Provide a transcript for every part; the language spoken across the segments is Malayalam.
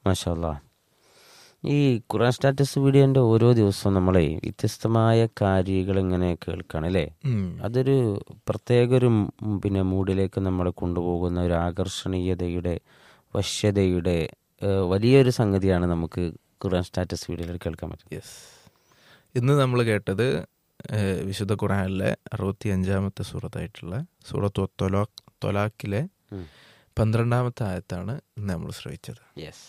മാഷല്ല ഈ ഖുറാൻ സ്റ്റാറ്റസ് വീഡിയോൻ്റെ ഓരോ ദിവസവും നമ്മളെ വ്യത്യസ്തമായ കാര്യങ്ങൾ ഇങ്ങനെ കേൾക്കുകയാണ് അല്ലേ ഉം. അതൊരു പ്രത്യേക ഒരു ഉം പിന്നെ മൂഡിലേക്ക് നമ്മളെ കൊണ്ടുപോകുന്ന ഒരു ആകർഷണീയതയുടെ വശ്യതയുടെ ഏഹ്, വലിയൊരു സംഗതിയാണ് നമുക്ക് ഖുറാൻ സ്റ്റാറ്റസ് വീഡിയോയിൽ കേൾക്കാൻ പറ്റും യെസ് ഇന്ന് നമ്മൾ കേട്ടത് ഏഹ്, വിശുദ്ധ ഖുറാനിലെ അറുപത്തി അഞ്ചാമത്തെ സൂറത്തായിട്ടുള്ള സൂറത്ത് തൊലാഖ് തൊലാഖിലെ ഉം. പന്ത്രണ്ടാമത്തെ ആയത്താണ് ഇന്ന് നമ്മൾ ശ്രമിച്ചത് യെസ്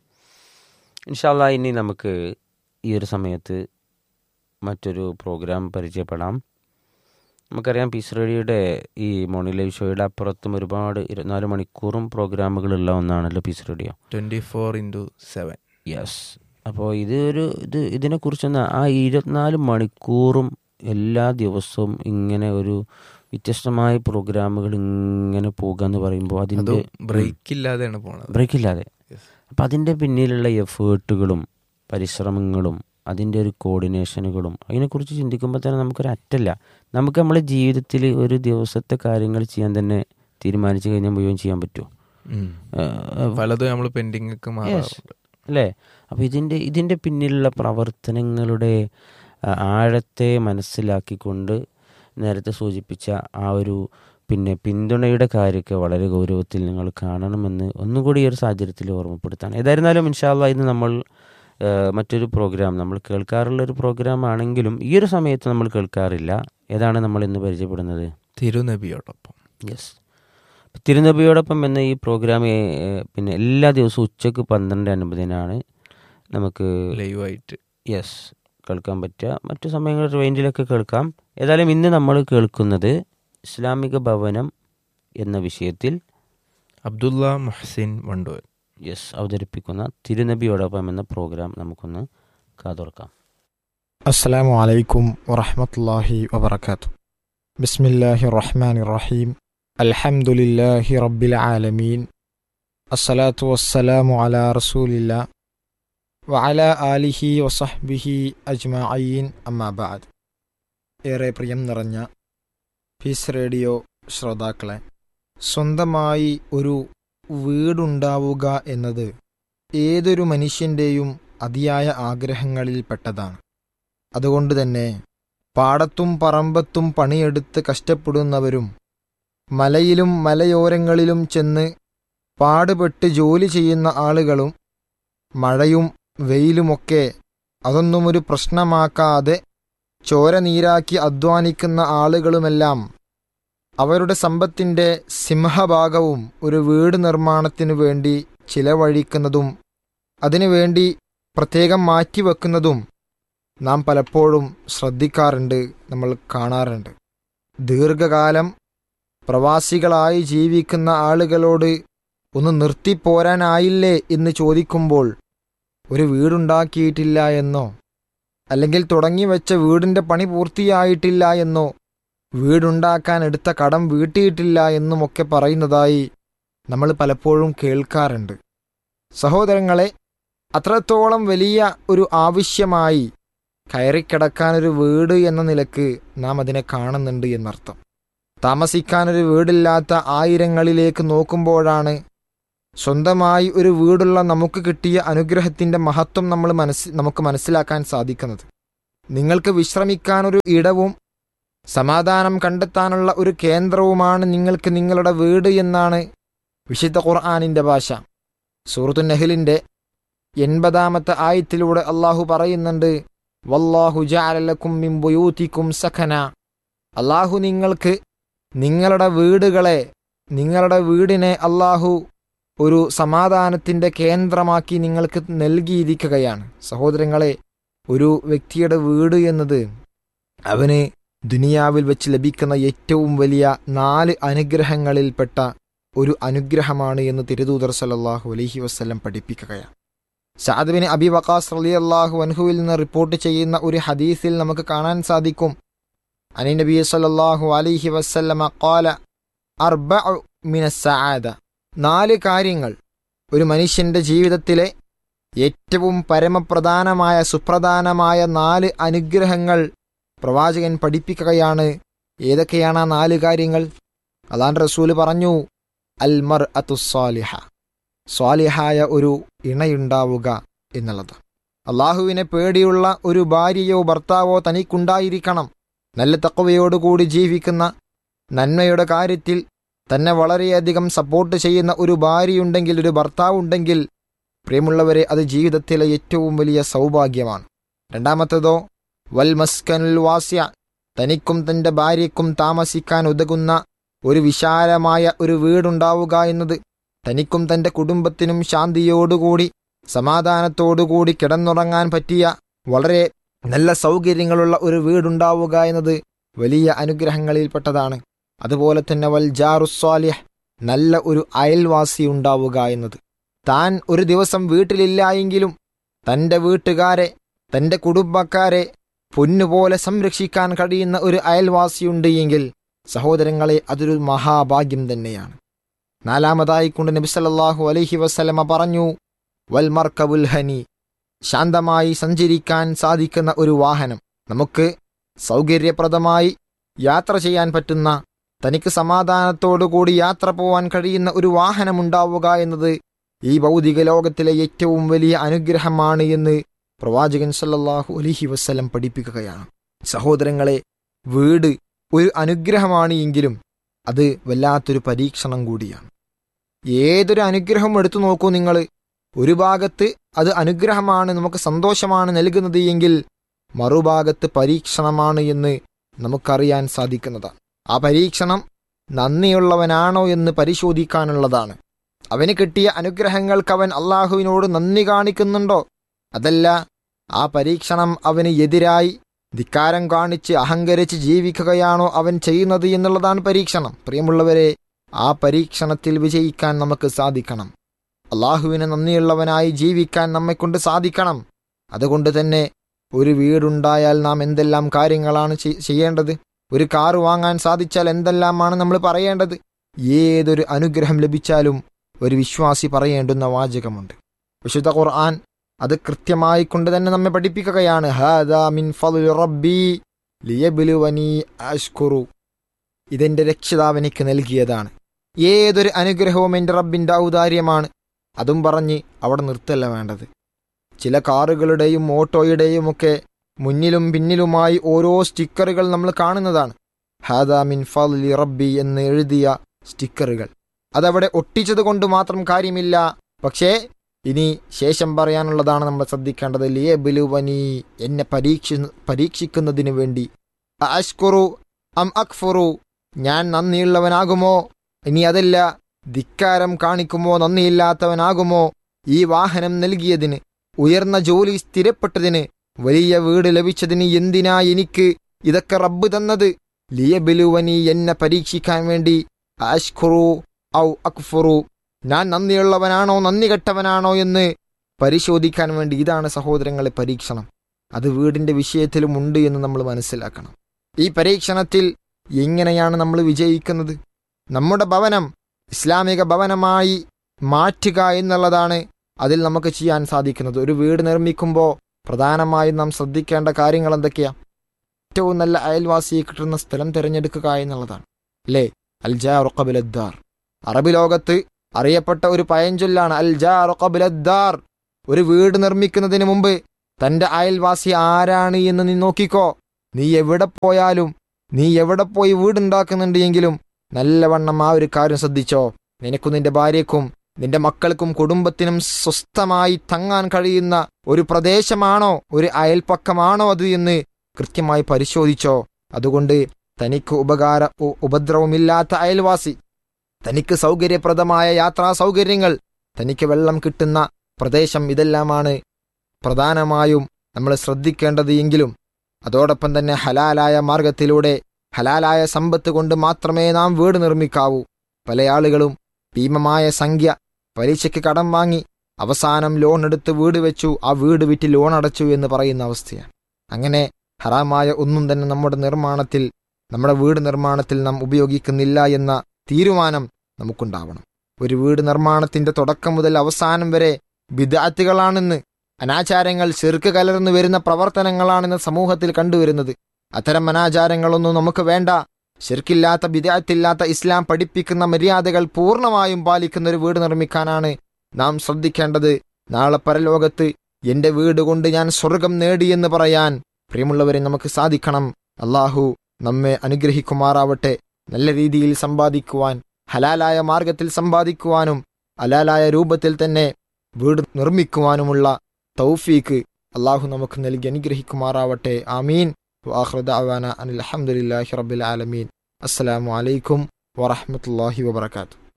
ഇൻഷാല്ല ഇനി നമുക്ക് ഈ ഒരു സമയത്ത് മറ്റൊരു പ്രോഗ്രാം പരിചയപ്പെടാം നമുക്കറിയാം പീസ് റേഡിയോയുടെ ഈ മോർണിംഗ് ലൈവ് ഷോയുടെ അപ്പുറത്തും ഒരുപാട് ഇരുപത്തിനാല് മണിക്കൂറും പ്രോഗ്രാമുകളുള്ള ഒന്നാണല്ലോ peace radio twenty four into seven yes അപ്പോൾ ഇത് ഒരു ഇത് ഇതിനെക്കുറിച്ചൊന്ന് ആ ഇരുപത്തിനാല് മണിക്കൂറും എല്ലാ ദിവസവും ഇങ്ങനെ ഒരു വ്യത്യസ്തമായ പ്രോഗ്രാമുകൾ ഇങ്ങനെ പോകുക എന്ന് പറയുമ്പോൾ അതിൻ്റെ അതും ബ്രേക്ക് ഇല്ലാതെയാണ് പോണത് ബ്രേക്ക് ഇല്ലാതെ Yes. അപ്പം അതിൻ്റെ പിന്നിലുള്ള എഫേർട്ടുകളും പരിശ്രമങ്ങളും അതിൻ്റെ ഒരു കോർഡിനേഷനുകളും അതിനെക്കുറിച്ച് ചിന്തിക്കുമ്പോൾ തന്നെ നമുക്കൊരു അറ്റല്ല നമുക്ക് നമ്മുടെ ജീവിതത്തിൽ ഒരു ദിവസത്തെ കാര്യങ്ങൾ ചെയ്യാൻ തന്നെ തീരുമാനിച്ചു കഴിഞ്ഞാൽ മുഴുവൻ ചെയ്യാൻ പറ്റുമോ ഉം. ഏഹ്, പലതും നമ്മൾ പെൻഡിങ് ഒക്കെ മാറാറുണ്ട് അല്ലേ അപ്പോൾ ഇതിൻ്റെ ഇതിൻ്റെ പിന്നിലുള്ള പ്രവർത്തനങ്ങളുടെ ആ, ആഴത്തെ മനസ്സിലാക്കിക്കൊണ്ട് നേരത്തെ സൂചിപ്പിച്ച ആ ഒരു പിന്നെ പിന്തുണയുടെ കാര്യമൊക്കെ വളരെ ഗൗരവത്തിൽ നിങ്ങൾ കാണണമെന്ന് ഒന്നുകൂടി ഈ ഒരു സാഹചര്യത്തിൽ ഓർമ്മപ്പെടുത്താണ് ഏതായിരുന്നാലും ഇൻഷാല്ല ഇന്ന് നമ്മൾ ആ, മറ്റൊരു പ്രോഗ്രാം നമ്മൾ കേൾക്കാറുള്ള ഒരു പ്രോഗ്രാം ആണെങ്കിലും ഈ ഒരു സമയത്ത് നമ്മൾ കേൾക്കാറില്ല ഏതാണ് നമ്മൾ ഇന്ന് പരിചയപ്പെടുന്നത് തിരുനബിയോടൊപ്പം യെസ് തിരുനബിയോടൊപ്പം എന്ന ഈ പ്രോഗ്രാം ഏ, പിന്നെ എല്ലാ ദിവസവും ഉച്ചക്ക് പന്ത്രണ്ട് അൻപതിനാണ് നമുക്ക് ലൈവായിട്ട് യെസ് കേൾക്കാൻ പറ്റുക മറ്റു സമയങ്ങളിൽ റേഞ്ചിലൊക്കെ കേൾക്കാം ഏതായാലും ഇന്ന് നമ്മൾ കേൾക്കുന്നത് ഇസ്ലാമിക ഭവനം എന്ന വിഷയത്തിൽ അബ്ദുള്ള മുഹസിൻ വണ്ടൂർ യെസ് അവതരിപ്പിക്കുന്ന തിരുനബിയോടൊപ്പം എന്ന പ്രോഗ്രാം നമുക്കൊന്ന് കാതോർക്കാം السلام عليكم ورحمة الله وبركاته بسم الله الرحمن الرحيم الحمد لله رب العالمين الصلاة والسلام على رسول الله وعلى آله وصحبه أجمعين أما بعد ഏറെ പ്രിയം നിറഞ്ഞ പീസ് റേഡിയോ ശ്രോതാക്കളെ സ്വന്തമായി ഒരു വീടുണ്ടാവുക എന്നത് ഏതൊരു മനുഷ്യൻ്റെയും അതിയായ ആഗ്രഹങ്ങളിൽപ്പെട്ടതാണ് അതുകൊണ്ട് തന്നെ പാടത്തും പറമ്പത്തും പണിയെടുത്ത് കഷ്ടപ്പെടുന്നവരും മലയിലും മലയോരങ്ങളിലും ചെന്ന് പാടുപെട്ട് ജോലി ചെയ്യുന്ന ആളുകളും മഴയും വെയിലുമൊക്കെ അതൊന്നും ഒരു പ്രശ്നമാക്കാതെ ചോര നീരാക്കി അധ്വാനിക്കുന്ന ആളുകളുമെല്ലാം അവരുടെ സമ്പത്തിൻ്റെ സിംഹഭാഗവും ഒരു വീട് നിർമ്മാണത്തിനു വേണ്ടി ചിലവഴിക്കുന്നതും അതിനുവേണ്ടി പ്രത്യേകം മാറ്റിവെക്കുന്നതും നാം പലപ്പോഴും ശ്രദ്ധിക്കാറുണ്ട് നമ്മൾ കാണാറുണ്ട് ദീർഘകാലം പ്രവാസികളായി ജീവിക്കുന്ന ആളുകളോട് ഒന്ന് നിർത്തിപ്പോരാനായില്ലേ എന്ന് ചോദിക്കുമ്പോൾ ഒരു വീടുണ്ടാക്കിയിട്ടില്ല എന്നോ അല്ലെങ്കിൽ തുടങ്ങി വെച്ച വീടിൻ്റെ പണി പൂർത്തിയായിട്ടില്ല എന്നോ വീടുണ്ടാക്കാൻ എടുത്ത കടം വീട്ടിയിട്ടില്ല എന്നുമൊക്കെ പറയുന്നതായി നമ്മൾ പലപ്പോഴും കേൾക്കാറുണ്ട് സഹോദരങ്ങളെ അത്രത്തോളം വലിയ ഒരു ആവശ്യമായി കയറിക്കിടക്കാനൊരു വീട് എന്ന നിലക്ക് നാം അതിനെ കാണുന്നുണ്ട് എന്നർത്ഥം താമസിക്കാനൊരു വീടില്ലാത്ത ആയിരങ്ങളിലേക്ക് നോക്കുമ്പോഴാണ് സ്വന്തമായി ഒരു വീടുള്ള നമുക്ക് കിട്ടിയ അനുഗ്രഹത്തിന്റെ മഹത്വം നമ്മൾ മനസ്സ് നമുക്ക് മനസ്സിലാക്കാൻ സാധിക്കുന്നത് നിങ്ങൾക്ക് വിശ്രമിക്കാനൊരു ഇടവും സമാധാനം കണ്ടെത്താനുള്ള ഒരു കേന്ദ്രവുമാണ് നിങ്ങൾക്ക് നിങ്ങളുടെ വീട് എന്നാണ് വിശുദ്ധ ഖുർആാനിന്റെ ഭാഷ സൂറത്തു നഹലിന്റെ എൺപതാമത്തെ ആയത്തിലൂടെ അള്ളാഹു പറയുന്നുണ്ട് വല്ലാഹു ജാലലക്കും മിൻ ബുയൂത്തിക്കും സഖന അള്ളാഹു നിങ്ങൾക്ക് നിങ്ങളുടെ വീടുകളെ നിങ്ങളുടെ വീടിനെ അള്ളാഹു ഒരു സമാധാനത്തിന്റെ കേന്ദ്രമാക്കി നിങ്ങൾക്ക് നൽകിയിരിക്കുകയാണ് സഹോദരങ്ങളെ ഒരു വ്യക്തിയുടെ വീട് എന്നത് അവന് ദുനിയാവിൽ വെച്ച് ലഭിക്കുന്ന ഏറ്റവും വലിയ നാല് അനുഗ്രഹങ്ങളിൽപ്പെട്ട ഒരു അനുഗ്രഹമാണ് എന്ന് തിരുദൂതർ സല്ലല്ലാഹു അലൈഹി വസ്ല്ലം പഠിപ്പിക്കുകയാണ് സാദബിന് അബി വക്കാസ് റലി അള്ളാഹു അൻഹുവിൽ നിന്ന് റിപ്പോർട്ട് ചെയ്യുന്ന ഒരു ഹദീസിൽ നമുക്ക് കാണാൻ സാധിക്കും അനി നബി സല്ലല്ലാഹു അലൈഹി വസല്ലമ ഖാല അർബഉ മിനസ്സആദ നാല് കാര്യങ്ങൾ ഒരു മനുഷ്യന്റെ ജീവിതത്തിലെ ഏറ്റവും പരമപ്രധാനമായ സുപ്രധാനമായ നാല് അനുഗ്രഹങ്ങൾ പ്രവാചകൻ പഠിപ്പിക്കുകയാണ് ഏതൊക്കെയാണ് ആ നാല് കാര്യങ്ങൾ അതാൻ റസൂല് പറഞ്ഞു അൽ മർ അത്തുസാലിഹ സ്വാലിഹായ ഒരു ഇണയുണ്ടാവുക എന്നുള്ളത് അള്ളാഹുവിനെ പേടിയുള്ള ഒരു ഭാര്യയോ ഭർത്താവോ തനിക്കുണ്ടായിരിക്കണം നല്ല തക്കവയോടുകൂടി ജീവിക്കുന്ന നന്മയുടെ കാര്യത്തിൽ തന്നെ വളരെയധികം സപ്പോർട്ട് ചെയ്യുന്ന ഒരു ഭാര്യയുണ്ടെങ്കിൽ ഒരു ഭർത്താവുണ്ടെങ്കിൽ പ്രിയമുള്ളവരെ അത് ജീവിതത്തിലെ ഏറ്റവും വലിയ സൗഭാഗ്യമാണ് രണ്ടാമത്തേതോ വൽ മസ്കനുൽ വാസ്യ തനിക്കും തൻ്റെ ഭാര്യയ്ക്കും താമസിക്കാൻ ഉതകുന്ന ഒരു വിശാലമായ ഒരു വീടുണ്ടാവുക എന്നത് തനിക്കും തൻ്റെ കുടുംബത്തിനും ശാന്തിയോടുകൂടി സമാധാനത്തോടുകൂടി കിടന്നുറങ്ങാൻ പറ്റിയ വളരെ നല്ല സൗകര്യങ്ങളുള്ള ഒരു വീടുണ്ടാവുക എന്നത് വലിയ അനുഗ്രഹങ്ങളിൽപ്പെട്ടതാണ് അതുപോലെ തന്നെ വൽ ജാറുസ്വാലിഹ് നല്ല ഒരു അയൽവാസി ഉണ്ടാവുക എന്നത് താൻ ഒരു ദിവസം വീട്ടിലില്ല എങ്കിലും തൻ്റെ വീട്ടുകാരെ തൻ്റെ കുടുംബക്കാരെ പൊന്നുപോലെ സംരക്ഷിക്കാൻ കഴിയുന്ന ഒരു അയൽവാസിയുണ്ട് എങ്കിൽ സഹോദരങ്ങളെ അതൊരു മഹാഭാഗ്യം തന്നെയാണ് നാലാമതായി കൊണ്ട് നബിസല്ലാഹു അലൈഹി വസ്ലമ പറഞ്ഞു വൽമർക്കബുൽ ഹനി ശാന്തമായി സഞ്ചരിക്കാൻ സാധിക്കുന്ന ഒരു വാഹനം നമുക്ക് സൗകര്യപ്രദമായി യാത്ര ചെയ്യാൻ പറ്റുന്ന തനിക്ക് സമാധാനത്തോടുകൂടി യാത്ര പോവാൻ കഴിയുന്ന ഒരു വാഹനമുണ്ടാവുക എന്നത് ഈ ഭൗതിക ലോകത്തിലെ ഏറ്റവും വലിയ അനുഗ്രഹമാണ് എന്ന് പ്രവാചകൻ സല്ലല്ലാഹു അലൈഹി വസ്ലം പഠിപ്പിക്കുകയാണ് സഹോദരങ്ങളെ വീട് ഒരു അനുഗ്രഹമാണ് എങ്കിലും അത് വല്ലാത്തൊരു പരീക്ഷണം കൂടിയാണ് ഏതൊരു അനുഗ്രഹം എടുത്തു നോക്കൂ നിങ്ങൾ ഒരു ഭാഗത്ത് അത് അനുഗ്രഹമാണ് നമുക്ക് സന്തോഷമാണ് നൽകുന്നത് എങ്കിൽ മറുഭാഗത്ത് പരീക്ഷണമാണ് എന്ന് നമുക്കറിയാൻ സാധിക്കുന്നതാണ് ആ പരീക്ഷണം നന്ദിയുള്ളവനാണോ എന്ന് പരിശോധിക്കാനുള്ളതാണ് അവന് കിട്ടിയ അനുഗ്രഹങ്ങൾക്ക് അവൻ അള്ളാഹുവിനോട് നന്ദി കാണിക്കുന്നുണ്ടോ അതല്ല ആ പരീക്ഷണം അവന് എതിരായി ധിക്കാരം കാണിച്ച് അഹങ്കരിച്ച് ജീവിക്കുകയാണോ അവൻ ചെയ്യുന്നത് എന്നുള്ളതാണ് പരീക്ഷണം പ്രിയമുള്ളവരെ ആ പരീക്ഷണത്തിൽ വിജയിക്കാൻ നമുക്ക് സാധിക്കണം അള്ളാഹുവിന് നന്ദിയുള്ളവനായി ജീവിക്കാൻ നമ്മെക്കൊണ്ട് സാധിക്കണം അതുകൊണ്ട് തന്നെ ഒരു വീടുണ്ടായാൽ നാം എന്തെല്ലാം കാര്യങ്ങളാണ് ചെയ്- ചെയ്യേണ്ടത് ഒരു കാറ് വാങ്ങാൻ സാധിച്ചാൽ എന്തെല്ലാമാണ് നമ്മൾ പറയേണ്ടത് ഏതൊരു അനുഗ്രഹം ലഭിച്ചാലും ഒരു വിശ്വാസി പറയേണ്ടുന്ന വാചകമുണ്ട് വിശുദ്ധ ഖുർആൻ അത് കൃത്യമായി കൊണ്ട് തന്നെ നമ്മെ പഠിപ്പിക്കുകയാണ് ഹാദാ മിൻ ഫദ്ലി റബ്ബി ലിയബ്ലുവനി അഷ്കുറു ഇതെന്റെ രക്ഷിതാവ് എനിക്ക് നൽകിയതാണ് ഏതൊരു അനുഗ്രഹവും എൻ്റെ റബ്ബിൻ്റെ ഔദാര്യമാണ് അതും പറഞ്ഞ് അവിടെ നിർത്തല്ല വേണ്ടത് ചില കാറുകളുടെയും ഓട്ടോയുടെയും ഒക്കെ മുന്നിലും പിന്നിലുമായി ഓരോ സ്റ്റിക്കറുകൾ നമ്മൾ കാണുന്നതാണ് ഹാദാ മിൻ ഫദ്ലി റബ്ബി എന്ന് എഴുതിയ സ്റ്റിക്കറുകൾ അതവിടെ ഒട്ടിച്ചത് കൊണ്ട് മാത്രം കാര്യമില്ല പക്ഷേ ഇനി ശേഷം പറയാനുള്ളതാണ് നമ്മൾ ശ്രദ്ധിക്കേണ്ടത് ലിയബിലുവനി എന്നെ പരീക്ഷ പരീക്ഷിക്കുന്നതിന് വേണ്ടി അഷ്കുറു അം അക്ഫുറു ഞാൻ നന്ദിയുള്ളവനാകുമോ ഇനി അതല്ല ധിക്കാരം കാണിക്കുമോ നന്ദിയില്ലാത്തവനാകുമോ ഈ വാഹനം നൽകിയതിന് ഉയർന്ന ജോലി സ്ഥിരപ്പെട്ടതിന് വലിയ വീട് ലഭിച്ചതിന് എന്തിനാ എനിക്ക് ഇതൊക്കെ റബ്ബ് തന്നത് ലിയബിലുവനി എന്നെ പരീക്ഷിക്കാൻ വേണ്ടി അഷ്കുറു ഔ അക്ഫുറു ഞാൻ നന്ദിയുള്ളവനാണോ നന്ദി കെട്ടവനാണോ എന്ന് പരിശോധിക്കാൻ വേണ്ടി ഇതാണ് സഹോദരങ്ങളെ പരീക്ഷണം അത് വീടിന്റെ വിഷയത്തിലും ഉണ്ട് എന്ന് നമ്മൾ മനസ്സിലാക്കണം ഈ പരീക്ഷണത്തിൽ എങ്ങനെയാണ് നമ്മൾ വിജയിക്കുന്നത് നമ്മുടെ ഭവനം ഇസ്ലാമിക ഭവനമായി മാറ്റുക എന്നുള്ളതാണ് അതിൽ നമുക്ക് ചെയ്യാൻ സാധിക്കുന്നത് ഒരു വീട് നിർമ്മിക്കുമ്പോൾ പ്രധാനമായും നാം ശ്രദ്ധിക്കേണ്ട കാര്യങ്ങൾ എന്തൊക്കെയാ ഏറ്റവും നല്ല അയൽവാസിയെ കിട്ടുന്ന സ്ഥലം തിരഞ്ഞെടുക്കുക എന്നുള്ളതാണ് അല്ലേ അൽജാറുഖബിലദ്ദാർ അറബി ലോകത്ത് അറിയപ്പെട്ട ഒരു പയഞ്ചൊല്ലാണ് അൽ ജാറുഖബിലദ്ദാർ ഒരു വീട് നിർമ്മിക്കുന്നതിന് മുമ്പ് തന്റെ അയൽവാസി ആരാണ് എന്ന് നീ നോക്കിക്കോ നീ എവിടെ പോയാലും നീ എവിടെ പോയി വീടുണ്ടാക്കുന്നുണ്ട് എങ്കിലും നല്ലവണ്ണം ആ ഒരു കാര്യം ശ്രദ്ധിച്ചോ നിനക്കും നിന്റെ ഭാര്യയ്ക്കും നിന്റെ മക്കൾക്കും കുടുംബത്തിനും സ്വസ്ഥമായി തങ്ങാൻ കഴിയുന്ന ഒരു പ്രദേശമാണോ ഒരു അയൽപ്പക്കമാണോ അത് എന്ന് കൃത്യമായി പരിശോധിച്ചോ അതുകൊണ്ട് തനിക്ക് ഉപകാര ഉ- ഉപദ്രവമില്ലാത്ത അയൽവാസി തനിക്ക് സൗകര്യപ്രദമായ യാത്രാ സൗകര്യങ്ങൾ തനിക്ക് വെള്ളം കിട്ടുന്ന പ്രദേശം ഇതെല്ലാമാണ് പ്രധാനമായും നമ്മൾ ശ്രദ്ധിക്കേണ്ടത് എങ്കിലും അതോടൊപ്പം തന്നെ ഹലാലായ മാർഗത്തിലൂടെ ഹലാലായ സമ്പത്ത് കൊണ്ട് മാത്രമേ നാം വീട് നിർമ്മിക്കാവൂ പല ആളുകളും ഭീമമായ സംഖ്യ പലിശയ്ക്ക് കടം വാങ്ങി അവസാനം ലോൺ എടുത്ത് വീട് വെച്ചു ആ വീട് വിറ്റ് ലോൺ അടച്ചു എന്ന് പറയുന്ന അവസ്ഥയാണ് അങ്ങനെ ഹറാമായ ഒന്നും തന്നെ നമ്മുടെ നിർമ്മാണത്തിൽ നമ്മുടെ വീട് നിർമ്മാണത്തിൽ നാം ഉപയോഗിക്കുന്നില്ല എന്ന തീരുമാനം നമുക്കുണ്ടാവണം ഒരു വീട് നിർമ്മാണത്തിന്റെ തുടക്കം മുതൽ അവസാനം വരെ ബിദാത്തുകളാണെന്ന് അനാചാരങ്ങൾ ചെറുക്ക് കലർന്നു വരുന്ന പ്രവർത്തനങ്ങളാണെന്ന് സമൂഹത്തിൽ കണ്ടുവരുന്നത് അത്തരം അനാചാരങ്ങളൊന്നും നമുക്ക് വേണ്ട ശിർക്കില്ലാത്ത ബിദാത്തില്ലാത്ത ഇസ്ലാം പഠിപ്പിക്കുന്ന മര്യാദകൾ പൂർണ്ണമായും പാലിക്കുന്ന ഒരു വീട് നിർമ്മിക്കാനാണ് നാം ശ്രദ്ധിക്കേണ്ടത് നാളെ പരലോകത്ത് എന്റെ വീട് കൊണ്ട് ഞാൻ സ്വർഗം നേടിയെന്ന് പറയാൻ പ്രിയമുള്ളവരെ നമുക്ക് സാധിക്കണം അള്ളാഹു നമ്മെ അനുഗ്രഹിക്കുമാറാവട്ടെ നല്ല രീതിയിൽ സമ്പാദിക്കുവാൻ ഹലാലായ മാർഗത്തിൽ സമ്പാദിക്കുവാനും ഹലാലായ രൂപത്തിൽ തന്നെ വീട് നിർമ്മിക്കുവാനുമുള്ള തൗഫീക്ക് അള്ളാഹു നമുക്ക് നൽകി അനുഗ്രഹിക്കുമാറാവട്ടെ ആമീൻ വാഹൃദാവാന അനിൽ അഹമ്മദില്ലാഹി റബ്ബിൽ ആലമീൻ അസ്സലാമു അലൈക്കും വറഹ്മത്തുള്ളാഹി വബർക്കാത്തു